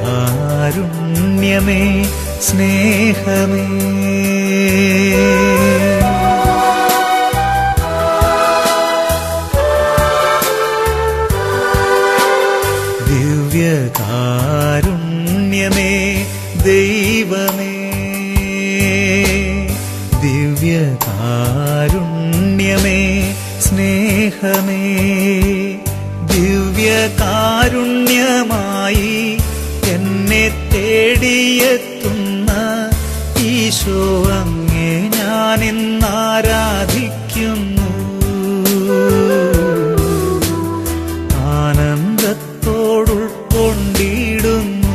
ദിവ്യകാരുണ്യമേ സ്നേഹമേ ദിവ്യകാരുണ്യമേ ദൈവമേ ദിവ്യകാരുണ്യമേ സ്നേഹമേ ദിവ്യകാരുണ്യമായി എന്നെ തേടിയെത്തുന്ന ഈശോ അങ്ങേ ഞാൻ ഇന്നാരാധിക്കുന്നു ആനന്ദത്തോടുൾക്കൊണ്ടിടുന്നു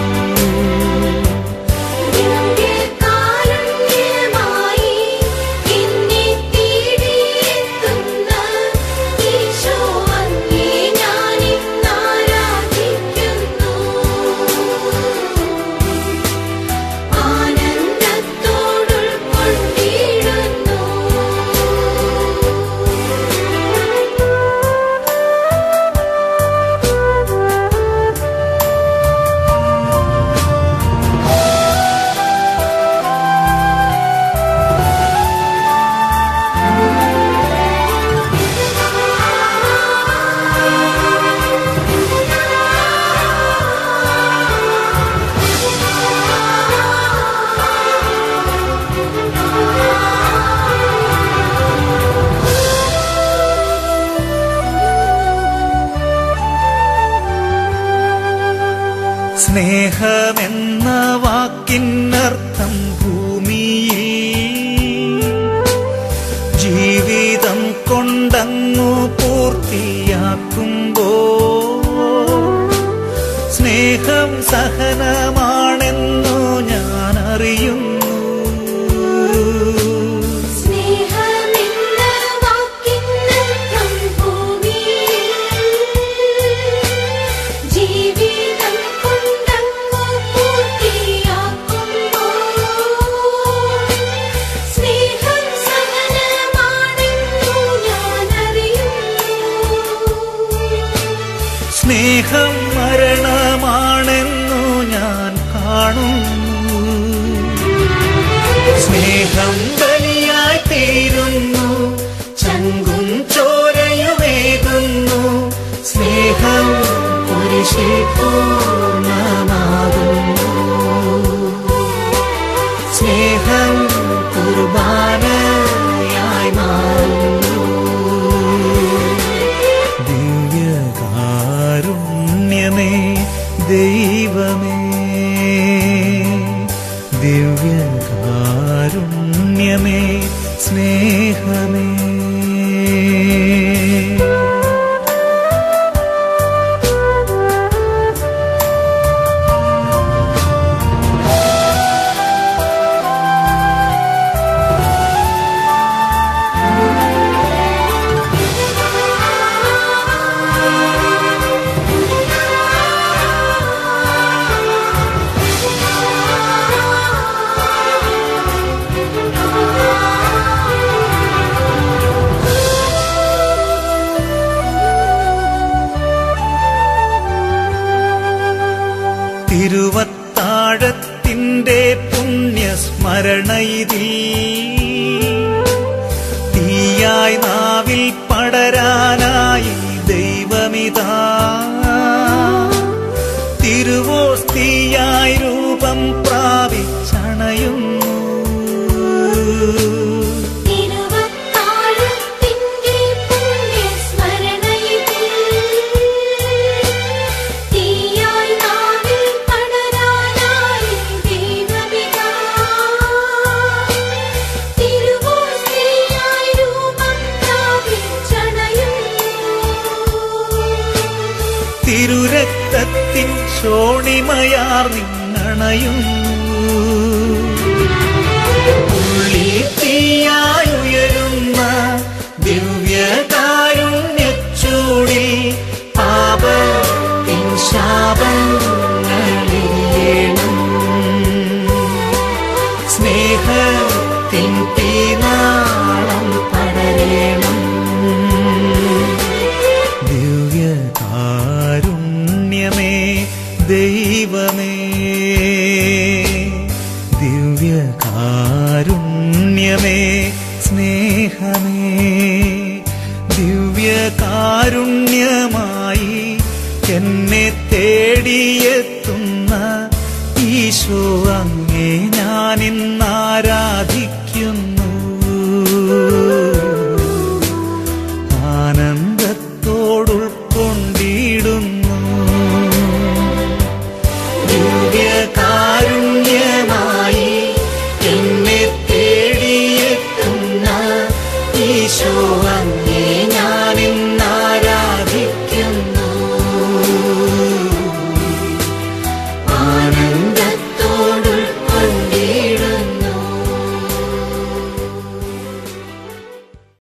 ദിവ്യകാരുണ്യമായി എന്നെ തേടിയെത്തുന്ന ഈശോ അങ്ങേ ഞാൻ ഇന്നാരാധിക്കുന്നു ആനന്ദത്തോടുൾക്കൊണ്ടിടുന്നു സ്നേഹമെന്ന വാക്കിനർത്ഥം ഭൂമിയിൽ ജീവിതം കൊണ്ടങ്ങു പൂർത്തിയാക്കുമ്പോ സ്നേഹം സഹനമാണെന്നു ഞാൻ അറിയുന്നു സ്നേഹമെന്ന വാക്കിനർത്ഥം ഭൂമിയിൽ ജീവിതം കൊണ്ടങ്ങു പൂർത്തിയാക്കുമ്പോൾ സ്നേഹം സഹനമാണെന്നു ഞാൻ അറിയുന്നു സ്നേഹം മരണമാണെന്നു ഞാൻ കാണുന്നു സ്നേഹം ബലിയായി തീരുന്നു ചങ്കും ചോരയുമേകുന്നു സ്നേഹം കുരിശിൽ പൂർണ്ണമാകുന്നു സ്നേഹം കുർബാനയായി മാറുന്നു ദിവ്യകാരുണ്യമേ ദൈവമേ ദിവ്യകാരുണ്യമേ സ്നേഹമേ തിരുവത്താഴത്തിൻ്റെ പുണ്യസ്മരണയിതിൽ തീയായി നാവിൽ പടരാനായി ദൈവമിതാ തിരുവോസ്തിയായി രൂപം പ്രാപിച്ചണയുന്നു തിരുവത്താഴത്തിൻ്റെ പുണ്യസ്മരണയിൽ തീയായി നാവിൽ പടരാനായി ദൈവമിതാ തിരുവോസ്തിയായി രൂപം പ്രാപിച്ചണയുന്നു തിരുരക്തത്തിൻ ശോണിമയാർ നിന്നണയുന്നു ഉള്ളിൽ തീയായുയരുന്ന ദിവ്യകാരുണ്യച്ചൂടിൽ പാപത്തിൻ ശാപങ്ങളിലേണം സ്നേഹത്തിൻ തീനാളം പടരേണം ദിവ്യകാരുണ്യമേ ദൈവമേ ദൈവമേ ദിവ്യകാരുണ്യമേ സ്നേഹമേ ദിവ്യകാരുണ്യമായി എന്നെ തേടിയെത്തുന്ന ഈശോ അങ്ങേ ഞാൻ ഇന്നാരാധിക്കുന്നു ആനന്ദത്തോടുൾക്കൊണ്ടിടുന്നു ദിവ്യകാരുണ്യമായി എന്നെ തേടിയെത്തുന്ന ഈശോ